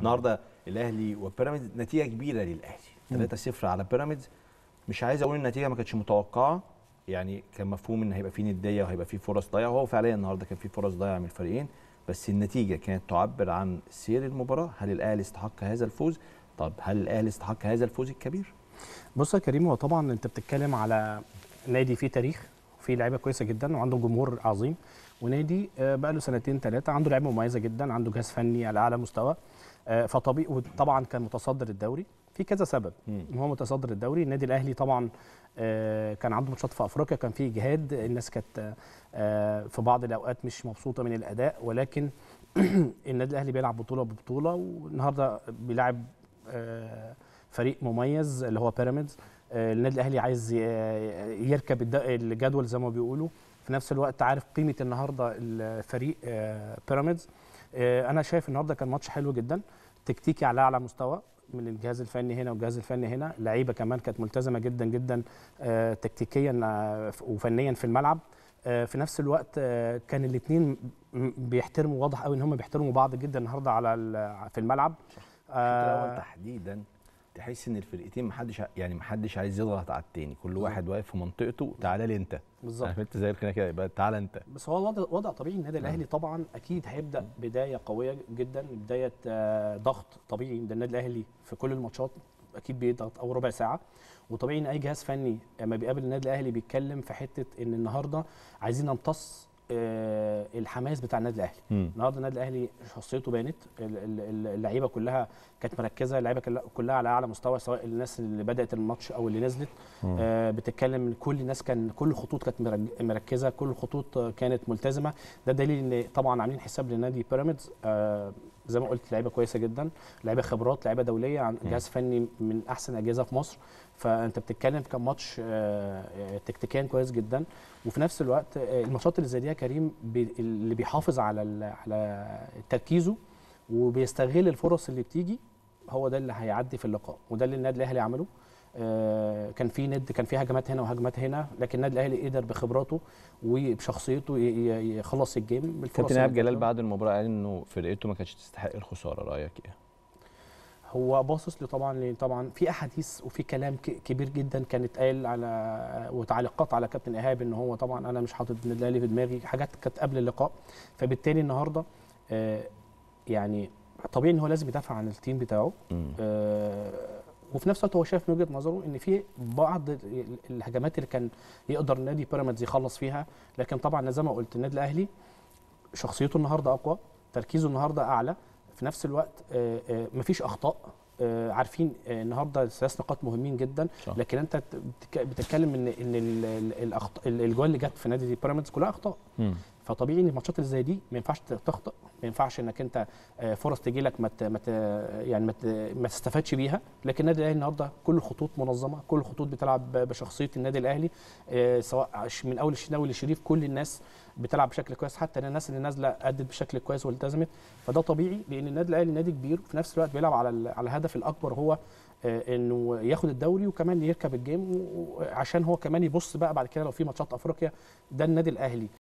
النهارده الاهلي وبيراميدز نتيجه كبيره للاهلي 3-0 على بيراميدز مش عايز اقول النتيجه ما كانتش متوقعه يعني كان مفهوم ان هيبقى في نديه وهيبقى في فرص ضايعه وهو فعليا النهارده كان في فرص ضايعه من الفريقين بس النتيجه كانت تعبر عن سير المباراه هل الاهلي استحق هذا الفوز طب هل الاهلي استحق هذا الفوز الكبير بص يا كريم هو طبعا انت بتتكلم على نادي فيه تاريخ وفيه لعيبه كويسه جدا وعنده جمهور عظيم ونادي آه، بقى له سنتين ثلاثه عنده لعيبه مميزه جدا عنده جهاز فني على اعلى مستوى آه، فطبيعي وطبعا كان متصدر الدوري في كذا سبب مم. ان هو متصدر الدوري النادي الاهلي طبعا آه، كان عنده ماتشات في افريقيا كان فيه اجهاد الناس كانت آه، في بعض الاوقات مش مبسوطه من الاداء ولكن النادي الاهلي بيلعب بطوله ببطوله والنهارده بيلعب آه، فريق مميز اللي هو بيراميدز آه، النادي الاهلي عايز ي- يركب الد- الجدول زي ما بيقولوا في نفس الوقت عارف قيمه النهارده الفريق آه، بيراميدز آه، انا شايف النهارده كان ماتش حلو جدا تكتيكي على اعلى مستوى من الجهاز الفني هنا والجهاز الفني هنا اللعيبه كمان كانت ملتزمه جدا جدا آه، تكتيكيا آه، وفنيا في الملعب آه، في نفس الوقت آه، كان الاثنين بيحترموا واضح قوي ان هم بيحترموا بعض جدا النهارده على ال- في الملعب الشوط الاول آه، تحديدا تحس ان الفرقتين محدش ع- يعني محدش عايز يضغط على التاني كل واحد واقف في منطقته تعالى لي انت بالظبط عارف انت زي كده كده يبقى تعالى انت بس هو وضع وضع طبيعي النادي الاهلي طبعا اكيد هيبدا بدايه قويه جدا بدايه آه، ضغط طبيعي ده النادي الاهلي في كل الماتشات اكيد بيضغط اول ربع ساعه وطبيعي ان اي جهاز فني لما بيقابل النادي الاهلي بيتكلم في حته ان النهارده عايزين نمتص آه، الحماس بتاع النادي الاهلي مم. النهارده النادي الاهلي شخصيته بانت ال- ال- اللعيبه كلها كانت مركزه اللعيبه كل- كلها على اعلى مستوى سواء الناس اللي بدات الماتش او اللي نزلت مم. آه بتتكلم كل الناس كان كل الخطوط كانت مرج- مركزه كل الخطوط آه، كانت ملتزمه ده دليل ان طبعا عاملين حساب لنادي بيراميدز آه زي ما قلت لعيبه كويسه جدا لعيبه خبرات لعيبه دوليه عن جهاز فني من احسن الاجهزه في مصر فانت بتتكلم كان ماتش آه، آه، تكتيكيا كويس جدا وفي نفس الوقت آه، الماتشات اللي زي دي يا كريم بي- اللي بيحافظ على ال- على تركيزه وبيستغل الفرص اللي بتيجي هو ده اللي هيعدي في اللقاء وده اللي النادي الاهلي عمله آه، كان في ند كان في هجمات هنا وهجمات هنا لكن النادي الاهلي قدر بخبراته وبشخصيته ي- ي- يخلص الجيم بالفرص كابتن اللي ايهاب جلال كانت. بعد المباراه قال انه فرقته ما كانتش تستحق الخساره رايك ايه؟ هو باصص لي طبعا ليه طبعا في احاديث وفي كلام ك- كبير جدا كانت قال على وتعليقات على كابتن ايهاب ان هو طبعا انا مش حاطط النادي الاهلي في دماغي حاجات كانت قبل اللقاء فبالتالي النهارده آه، يعني طبيعي ان هو لازم يدافع عن التيم بتاعه مم. آه، وفي نفس الوقت هو شايف من وجهه نظره ان في بعض ال- الهجمات اللي كان يقدر نادي بيراميدز يخلص فيها لكن طبعا زي ما قلت النادي الاهلي شخصيته النهارده اقوى تركيزه النهارده اعلى في نفس الوقت آه، آه، مفيش اخطاء آه، عارفين آه، النهارده ثلاث نقاط مهمين جدا صح. لكن انت بتك- بتتكلم ان ان ال- ال- الأخط- ال- الجوال اللي جت في نادي بيراميدز كلها اخطاء مم. فطبيعي ان الماتشات اللي زي دي ما ينفعش تخطئ ما ينفعش انك انت آه، فرص تجي لك ما ت- ما ت- يعني ما ت- ما تستفادش بيها لكن النادي الاهلي النهارده كل الخطوط منظمه كل الخطوط بتلعب ب- بشخصيه النادي الاهلي آه، سواء عش- من اول الشناوي لشريف كل الناس بتلعب بشكل كويس حتى الناس اللي نازله ادت بشكل كويس والتزمت فده طبيعي لان النادي الاهلي نادي كبير وفي نفس الوقت بيلعب على ال- على الهدف الاكبر هو آه، انه ياخد الدوري وكمان يركب الجيم و- وعشان هو كمان يبص بقى بعد كده لو في ماتشات افريقيا ده النادي الاهلي